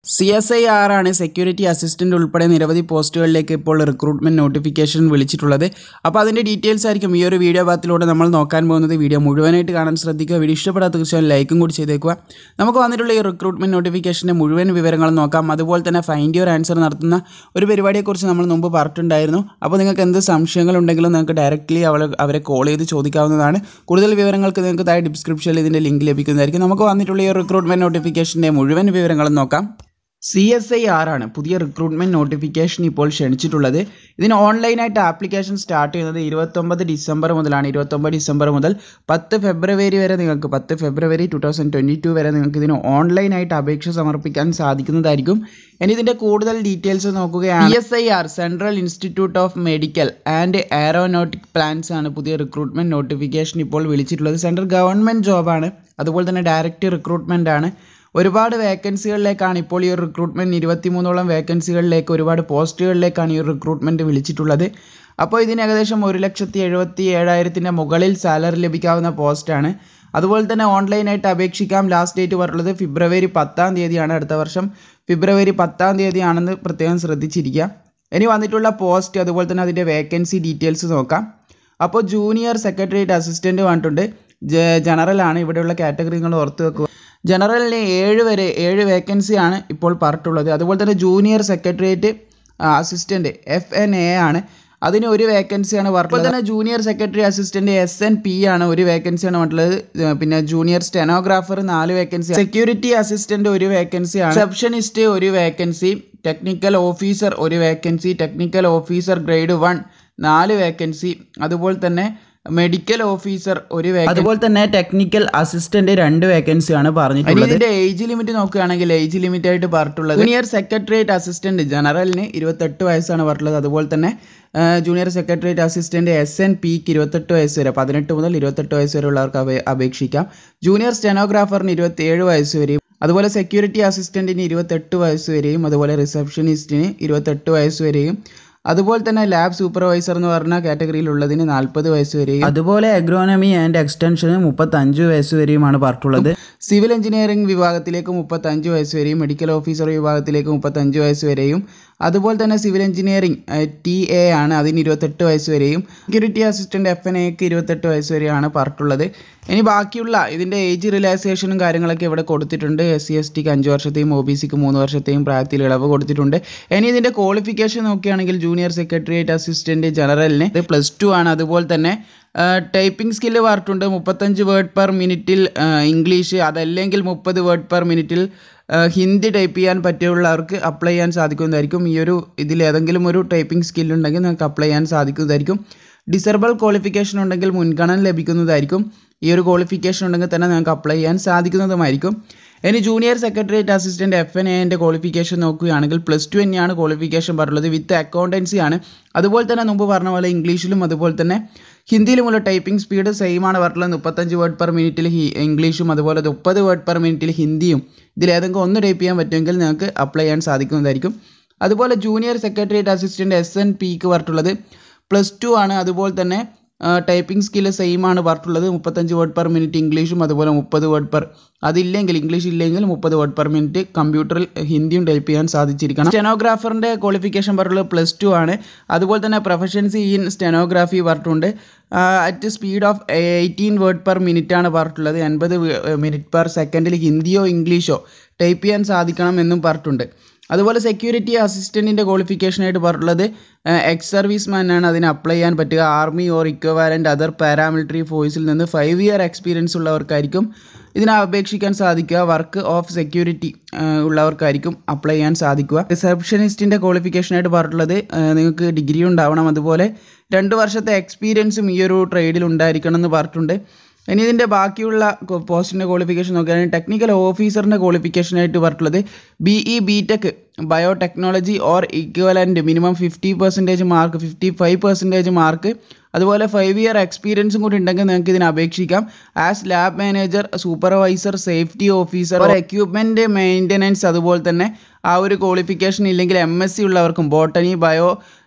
C S I R ആണ് security assistant ഉൾപ്പെടെ നിരവധി പോസ്റ്റുകളിലേക്ക് ഇപ്പോൾ റിക്രൂട്ട്മെൻറ്റ് നോട്ടിഫിക്കേഷൻ വിളിച്ചിട്ടുള്ളത് അപ്പോൾ അതിൻ്റെ ഡീറ്റെയിൽസ് ആയിരിക്കും ഈ ഒരു വീഡിയോ ഭാഗത്തിലൂടെ നമ്മൾ നോക്കാൻ പോകുന്നത് വീഡിയോ മുഴുവനായിട്ട് കാണാൻ ശ്രദ്ധിക്കുക വീഡിയോ ഇഷ്ടപ്പെടാത്ത തീർച്ചയായും ലൈക്കും കൂടി ചെയ്തേക്കുക നമുക്ക് വന്നിട്ടുള്ള ഈ റിക്രൂട്ട്മെൻറ്റ് നോട്ടിഫിക്കേഷൻ്റെ മുഴുവൻ വിവരങ്ങൾ നോക്കാം അതുപോലെ തന്നെ ഫൈൻഡ് യുവർ ആൻസർ നടത്തുന്ന ഒരു പരിപാടിയെക്കുറിച്ച് നമ്മൾ മുമ്പ് പറഞ്ഞിട്ടുണ്ടായിരുന്നു അപ്പോൾ നിങ്ങൾക്ക് എന്ത് സംശയങ്ങളുണ്ടെങ്കിലും നിങ്ങൾക്ക് ഡയറക്റ്റ്ലി അവളെ അവരെ കോൾ ചെയ്ത് ചോദിക്കാവുന്നതാണ് കൂടുതൽ വിവരങ്ങൾക്ക് നിങ്ങൾക്ക് താഴെ ഡിസ്ക്രിപ്ഷനിൽ ഇതിൻ്റെ ലിങ്ക് ലഭിക്കുന്നതായിരിക്കും നമുക്ക് വന്നിട്ടുള്ള ഈ റിക്രൂട്ട്മെൻറ്റ് നോട്ടിഫിക്കേഷൻ്റെ മുഴുവൻ വിവരങ്ങളും നോക്കാം സി എസ് ഐ ആർ ആണ് പുതിയ റിക്രൂട്ട്മെൻറ്റ് നോട്ടിഫിക്കേഷൻ ഇപ്പോൾ ക്ഷണിച്ചിട്ടുള്ളത് ഇതിന് ഓൺലൈനായിട്ട് ആപ്ലിക്കേഷൻ സ്റ്റാർട്ട് ചെയ്യുന്നത് ഇരുപത്തൊമ്പത് ഡിസംബർ മുതലാണ് ഇരുപത്തൊമ്പത് ഡിസംബർ മുതൽ പത്ത് ഫെബ്രുവരി വരെ നിങ്ങൾക്ക് പത്ത് ഫെബ്രുവരി ടു തൗസൻഡ് ട്വൻറ്റി ടു വരെ നിങ്ങൾക്ക് ഇതിന് ഓൺലൈനായിട്ട് അപേക്ഷ സമർപ്പിക്കാൻ സാധിക്കുന്നതായിരിക്കും ഇനി ഇതിൻ്റെ കൂടുതൽ ഡീറ്റെയിൽസ് നോക്കുകയാണ് C S I R central institute of medical and aeronautic plans ആണ് പുതിയ റിക്രൂട്ട്മെൻറ്റ് നോട്ടിഫിക്കേഷൻ ഇപ്പോൾ വിളിച്ചിട്ടുള്ളത് സെൻട്രൽ ഗവൺമെൻറ് ജോബാണ് അതുപോലെ തന്നെ ഡയറക്റ്റ് റിക്രൂട്ട്മെൻ്റ് ആണ് ഒരുപാട് വേക്കൻസികളിലേക്കാണ് ഇപ്പോൾ ഈ ഒരു റിക്രൂട്ട്മെൻറ്റ് ഇരുപത്തിമൂന്നോളം വേക്കൻസികളിലേക്ക് ഒരുപാട് പോസ്റ്റുകളിലേക്കാണ് ഈ ഒരു റിക്രൂട്ട്മെൻറ്റ് വിളിച്ചിട്ടുള്ളത് അപ്പോൾ ഇതിന് ഏകദേശം ഒരു ലക്ഷത്തി എഴുപത്തി ഏഴായിരത്തിൻ്റെ മുകളിൽ സാലറി ലഭിക്കാവുന്ന പോസ്റ്റാണ് അതുപോലെ തന്നെ ഓൺലൈനായിട്ട് അപേക്ഷിക്കാം ലാസ്റ്റ് ഡേറ്റ് പറഞ്ഞുള്ളത് ഫെബ്രുവരി പത്താം തീയതിയാണ് അടുത്ത വർഷം ഫെബ്രുവരി പത്താം തീയതിയാണെന്ന് പ്രത്യേകം ശ്രദ്ധിച്ചിരിക്കുക ഇനി വന്നിട്ടുള്ള പോസ്റ്റ് അതുപോലെ തന്നെ അതിൻ്റെ വേക്കൻസി ഡീറ്റെയിൽസ് നോക്കാം അപ്പോൾ ജൂനിയർ സെക്രട്ടേറിയറ്റ് അസിസ്റ്റൻറ്റ് വന്നിട്ടുണ്ട് ജനറലാണ് ഇവിടെയുള്ള കാറ്റഗറി നിങ്ങൾ ഓർത്ത് വെക്കുക ജനറലിന് ഏഴ് വരെ ഏഴ് വേക്കൻസിയാണ് ഇപ്പോൾ പറഞ്ഞിട്ടുള്ളത് അതുപോലെ തന്നെ junior secretariat assistant F N A ആണ് അതിന് ഒരു വേക്കൻസിയാണ് പറഞ്ഞത് തന്നെ junior secretary assistant S N P ആണ് ഒരു വേക്കൻസിയാണ് പറഞ്ഞിട്ടുള്ളത് പിന്നെ ജൂനിയർ സ്റ്റെനോഗ്രാഫർ നാല് വേക്കൻസി സെക്യൂരിറ്റി അസിസ്റ്റന്റ് ഒരു വേക്കൻസിയാണ് റിസപ്ഷനിസ്റ്റ് ഒരു വേക്കൻസി ടെക്നിക്കൽ ഓഫീസർ ഒരു vacancy technical officer grade one നാല് വേക്കൻസി അതുപോലെ തന്നെ മെഡിക്കൽ ഓഫീസർ ഒരു അതുപോലെ തന്നെ ടെക്നിക്കൽ അസിസ്റ്റന്റ് രണ്ട് വേക്കൻസിയാണ് പറഞ്ഞിട്ടുള്ളത് ഇതിന്റെ ഏജ് ലിമിറ്റ് നോക്കുകയാണെങ്കിൽ ഏജ് ലിമിറ്റ് ആയിട്ട് പറഞ്ഞിട്ടുള്ളത് ജൂനിയർ സെക്രട്ടേറിയറ്റ് അസിസ്റ്റന്റ് ജനറലിന് ഇരുപത്തെട്ട് വയസ്സാണ് പറഞ്ഞിട്ടുള്ളത് അതുപോലെ തന്നെ junior secretariat assistant S N പിക്ക് ഇരുപത്തെട്ട് വയസ്സ് വരെ പതിനെട്ട് മുതൽ ഇരുപത്തെട്ട് വയസ്സ് വരെ ഉള്ളവർക്ക് അപേ അപേക്ഷിക്കാം ജൂനിയർ സ്റ്റെനോഗ്രാഫറിന് ഇരുപത്തിയേഴ് വയസ്സ് വരെയും അതുപോലെ സെക്യൂരിറ്റി അസിസ്റ്റന്റിന് ഇരുപത്തെട്ട് വയസ്സ് വരെയും അതുപോലെ റിസപ്ഷനിസ്റ്റിന് ഇരുപത്തെട്ട് വയസ്സ് വരെയും അതുപോലെ തന്നെ ലാബ് സൂപ്പർവൈസർ എന്ന് പറഞ്ഞ കാറ്റഗറിയിലുള്ളതിന് നാൽപ്പത് വയസ്സ് വരെയും അതുപോലെ അഗ്രോണമി ആൻഡ് എക്സ്റ്റൻഷന് മുപ്പത്തഞ്ച് വയസ്സ് വരെയുമാണ് പറഞ്ഞിട്ടുള്ളത് സിവിൽ എഞ്ചിനീയറിംഗ് വിഭാഗത്തിലേക്ക് മുപ്പത്തഞ്ച് വയസ്സ് വരെയും മെഡിക്കൽ ഓഫീസർ വിഭാഗത്തിലേക്ക് മുപ്പത്തഞ്ച് വയസ്സ് വരെയും അതുപോലെ തന്നെ സിവിൽ എഞ്ചിനീയറിംഗ് ടി എ ആണ് അതിന് ഇരുപത്തെട്ട് വയസ്സ് വരെയും സെക്യൂരിറ്റി അസിസ്റ്റന്റ് എഫ് എൻ എക്ക് ഇരുപത്തെട്ട് വയസ്സ് വരെയാണ് പറഞ്ഞിട്ടുള്ളത് ഇനി ബാക്കിയുള്ള ഇതിൻ്റെ ഏജ് റിലാക്സേഷനും കാര്യങ്ങളൊക്കെ ഇവിടെ കൊടുത്തിട്ടുണ്ട് എസ് സി എസ് ടിക്ക് അഞ്ച് വർഷത്തെയും ഒ ബി സിക്ക് മൂന്ന് വർഷത്തെയും പ്രായത്തിൽ ഇളവ് കൊടുത്തിട്ടുണ്ട് ഇനി ഇതിൻ്റെ ക്വാളിഫിക്കേഷൻ നോക്കുകയാണെങ്കിൽ ജൂനിയർ സെക്രട്ടേറിയറ്റ് അസിസ്റ്റന്റ് ജനറലിന് ഇത് പ്ലസ് ടു ആണ് അതുപോലെ തന്നെ ടൈപ്പിംഗ് സ്കില്ല് പറഞ്ഞിട്ടുണ്ട് മുപ്പത്തഞ്ച് വേർഡ് പെർ മിനിറ്റിൽ ഇംഗ്ലീഷ് അതല്ലെങ്കിൽ മുപ്പത് വേർഡ് പെർ മിനിറ്റിൽ ഹിന്ദി ടൈപ്പ് ചെയ്യാൻ പറ്റിയുള്ളവർക്ക് അപ്ലൈ ചെയ്യാൻ സാധിക്കുന്നതായിരിക്കും ഈ ഒരു ഇതിൽ ഏതെങ്കിലും ഒരു ടൈപ്പിംഗ് സ്കിൽ ഉണ്ടെങ്കിൽ നിങ്ങൾക്ക് അപ്ലൈ ചെയ്യാൻ സാധിക്കുന്നതായിരിക്കും ഡിസർബിൾ ക്വാളിഫിക്കേഷൻ ഉണ്ടെങ്കിൽ മുൻഗണന ലഭിക്കുന്നതായിരിക്കും ഈ ഒരു ക്വാളിഫിക്കേഷൻ ഉണ്ടെങ്കിൽ തന്നെ നിങ്ങൾക്ക് അപ്ലൈ ചെയ്യാൻ സാധിക്കുന്നതുമായിരിക്കും ഇനി junior secretariat assistant F N എൻ്റെ ക്വാളിഫിക്കേഷൻ നോക്കുകയാണെങ്കിൽ പ്ലസ് ടു തന്നെയാണ് ക്വാളിഫിക്കേഷൻ പറഞ്ഞുള്ളത് വിത്ത് അക്കൗണ്ടൻസി ആണ് അതുപോലെ തന്നെ മുമ്പ് പറഞ്ഞ പോലെ ഇംഗ്ലീഷിലും അതുപോലെ തന്നെ ഹിന്ദിയിലുമുള്ള ടൈപ്പിംഗ് സ്പീഡ് സെയിം ആണ് പറഞ്ഞിട്ടുള്ളത് മുപ്പത്തഞ്ച് വേർഡ് പെർ മിനിറ്റിൽ ഇംഗ്ലീഷും അതുപോലെ മുപ്പത് വേർഡ് പെർ മിനിറ്റിൽ ഹിന്ദിയും ഇതിലേതെങ്കിലും ഒന്ന് ടൈപ്പ് ചെയ്യാൻ പറ്റുമെങ്കിൽ നിങ്ങൾക്ക് അപ്ലൈ ചെയ്യാൻ സാധിക്കുന്നതായിരിക്കും അതുപോലെ junior secretariat assistant S N പിക്ക് പറഞ്ഞിട്ടുള്ളത് പ്ലസ് ടു ആണ് അതുപോലെ തന്നെ ടൈപ്പിംഗ് സ്കില്ല് സെയിം ആണ് പറഞ്ഞിട്ടുള്ളത് മുപ്പത്തഞ്ച് വേർഡ് പെർ മിനിറ്റ് ഇംഗ്ലീഷും അതുപോലെ മുപ്പത് വേർഡ് പെർ അതില്ലെങ്കിൽ ഇംഗ്ലീഷ് ഇല്ലെങ്കിൽ മുപ്പത് വേർഡ് പെർ മിനിറ്റ് കമ്പ്യൂട്ടറിൽ ഹിന്ദിയും ടൈപ്പ് ചെയ്യാൻ സാധിച്ചിരിക്കണം സ്റ്റെനോഗ്രാഫറിൻ്റെ ക്വാളിഫിക്കേഷൻ പറഞ്ഞിട്ടുള്ളത് പ്ലസ് ടു ആണ് അതുപോലെ തന്നെ പ്രൊഫഷൻസി ഇൻ സ്റ്റെനോഗ്രാഫി പറഞ്ഞിട്ടുണ്ട് at speed of eighteen word per minute ആണ് പറഞ്ഞിട്ടുള്ളത് എൺപത് മിനിറ്റ് പെർ സെക്കൻഡിൽ ഹിന്ദിയോ ഇംഗ്ലീഷോ ടൈപ്പ് ചെയ്യാൻ സാധിക്കണം എന്നും പറഞ്ഞിട്ടുണ്ട് അതുപോലെ സെക്യൂരിറ്റി അസിസ്റ്റൻറ്റിൻ്റെ ക്വാളിഫിക്കേഷനായിട്ട് പറഞ്ഞിട്ടുള്ളത് എക്സ് സർവീസ് മാനാണ് അതിന് അപ്ലൈ ചെയ്യാൻ പറ്റുക army or equivalent other paramilitary ഫോഴ്സിൽ നിന്ന് ഫൈവ് ഇയർ എക്സ്പീരിയൻസ് ഉള്ളവർക്കായിരിക്കും ഇതിനെ അപേക്ഷിക്കാൻ സാധിക്കുക വർക്ക് ഓഫ് സെക്യൂരിറ്റി ഉള്ളവർക്കായിരിക്കും അപ്ലൈ ചെയ്യാൻ സാധിക്കുക റിസപ്ഷനിസ്റ്റിൻ്റെ ക്വാളിഫിക്കേഷനായിട്ട് പറഞ്ഞിട്ടുള്ളത് നിങ്ങൾക്ക് ഡിഗ്രി ഉണ്ടാവണം അതുപോലെ രണ്ട് വർഷത്തെ എക്സ്പീരിയൻസും ഈ ഒരു ട്രേഡിൽ ഉണ്ടായിരിക്കണം എന്ന് പറഞ്ഞിട്ടുണ്ട് ഇനി ഇതിൻ്റെ ബാക്കിയുള്ള പോസ്റ്റിൻ്റെ ക്വാളിഫിക്കേഷൻ നോക്കുകയാണെങ്കിൽ ടെക്നിക്കൽ ഓഫീസറിൻ്റെ ക്വാളിഫിക്കേഷനായിട്ട് പറഞ്ഞിട്ടുള്ളത് B E B tech biotechnology or equivalent minimum fifty percentage mark fifty five percentage mark അതുപോലെ ഫൈവ് ഇയർ എക്സ്പീരിയൻസും കൂടി ഉണ്ടെങ്കിൽ നിങ്ങൾക്ക് ഇതിന് അപേക്ഷിക്കാം as lab manager supervisor safety officer equipment maintenance അതുപോലെ തന്നെ ആ ഒരു ക്വാളിഫിക്കേഷൻ ഇല്ലെങ്കിൽ എം എസ് സി ഉള്ളവർക്കും ബോട്ടണി ബയോ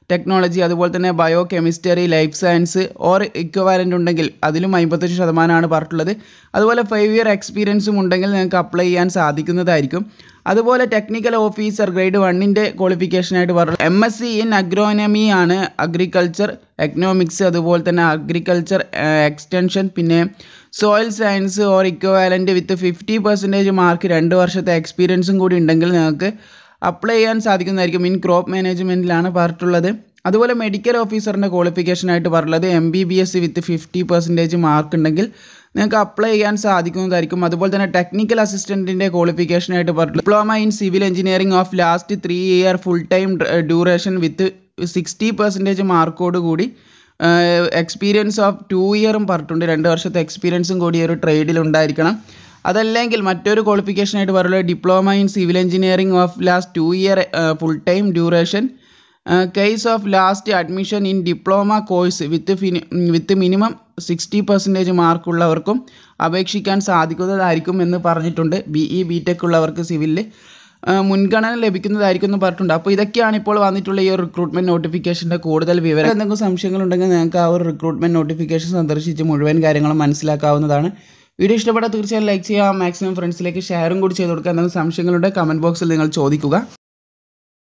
ടെക്നോളജി അതുപോലെ തന്നെ bio chemistry life science or equivalent ഉണ്ടെങ്കിൽ അതിലും അമ്പത്തഞ്ച് ശതമാനമാണ് പറഞ്ഞിട്ടുള്ളത് അതുപോലെ ഫൈവ് ഇയർ എക്സ്പീരിയൻസും ഉണ്ടെങ്കിൽ നിങ്ങൾക്ക് അപ്ലൈ ചെയ്യാൻ സാധിക്കുന്നതായിരിക്കും അതുപോലെ ടെക്നിക്കൽ ഓഫീസർ ഗ്രേഡ് വണ്ണിൻ്റെ ക്വാളിഫിക്കേഷനായിട്ട് പറഞ്ഞു M S C in agronomy ആണ് അഗ്രികൾച്ചർ എക്കണോമിക്സ് അതുപോലെ തന്നെ അഗ്രികൾച്ചർ എക്സ്റ്റൻഷൻ പിന്നെ soil science or equivalent with fifty percentage mark രണ്ട് വർഷത്തെ എക്സ്പീരിയൻസും കൂടി ഉണ്ടെങ്കിൽ നിങ്ങൾക്ക് അപ്ലൈ ചെയ്യാൻ സാധിക്കുന്നതായിരിക്കും ഇൻ ക്രോപ്പ് മാനേജ്മെൻറ്റിലാണ് പറഞ്ഞിട്ടുള്ളത് അതുപോലെ മെഡിക്കൽ ഓഫീസറിൻ്റെ ക്വാളിഫിക്കേഷനായിട്ട് പറഞ്ഞുള്ളത് M B B S with fifty percentage mark ഉണ്ടെങ്കിൽ നിങ്ങൾക്ക് അപ്ലൈ ചെയ്യാൻ സാധിക്കുന്നതായിരിക്കും അതുപോലെ തന്നെ ടെക്നിക്കൽ അസിസ്റ്റൻറ്റിൻ്റെ ക്വാളിഫിക്കേഷനായിട്ട് പറഞ്ഞു diploma in civil engineering of last three year full time duration with sixty percentage മാർക്കോട് കൂടി എക്സ്പീരിയൻസ് ഓഫ് ടു ഇയറും പറഞ്ഞിട്ടുണ്ട് രണ്ട് വർഷത്തെ എക്സ്പീരിയൻസും കൂടി ഒരു ട്രേഡിൽ ഉണ്ടായിരിക്കണം അതല്ലെങ്കിൽ മറ്റൊരു ക്വാളിഫിക്കേഷനായിട്ട് പറയുന്നത് diploma in civil engineering of last two year full time duration case of last admission in diploma course with ഫിനി വിത്ത് മിനിമം സിക്സ്റ്റി പെർസെൻറ്റേജ് മാർക്കുള്ളവർക്കും അപേക്ഷിക്കാൻ സാധിക്കുന്നതായിരിക്കും എന്ന് പറഞ്ഞിട്ടുണ്ട് ബി ഇ ബി ടെക് ഉള്ളവർക്ക് സിവിലിൽ മുൻഗണന ലഭിക്കുന്നതായിരിക്കും എന്ന് പറഞ്ഞിട്ടുണ്ട് അപ്പോൾ ഇതൊക്കെയാണ് ഇപ്പോൾ വന്നിട്ടുള്ള ഈ ഒരു റിക്രൂട്ട്മെൻറ്റ് നോട്ടിഫിക്കേഷൻ്റെ കൂടുതൽ വിവരം എന്തെങ്കിലും സംശയങ്ങളുണ്ടെങ്കിൽ നിങ്ങൾക്ക് ആ ഒരു റിക്രൂട്ട്മെൻറ്റ് നോട്ടിഫിക്കേഷൻ സന്ദർശിച്ച് മുഴുവൻ കാര്യങ്ങളും മനസ്സിലാക്കാവുന്നതാണ് വീഡിയോ ഇഷ്ടപ്പെട്ടാൽ തീർച്ചയായും ലൈക്ക് ചെയ്യുക മാക്സിമം ഫ്രണ്ട്സിലേക്ക് ഷെയറും കൂടി ചെയ്ത് കൊടുക്കുക എന്തെങ്കിലും സംശയങ്ങളുണ്ടെങ്കിൽ കമൻറ്റ് ബോക്സിൽ നിങ്ങൾ ചോദിക്കുക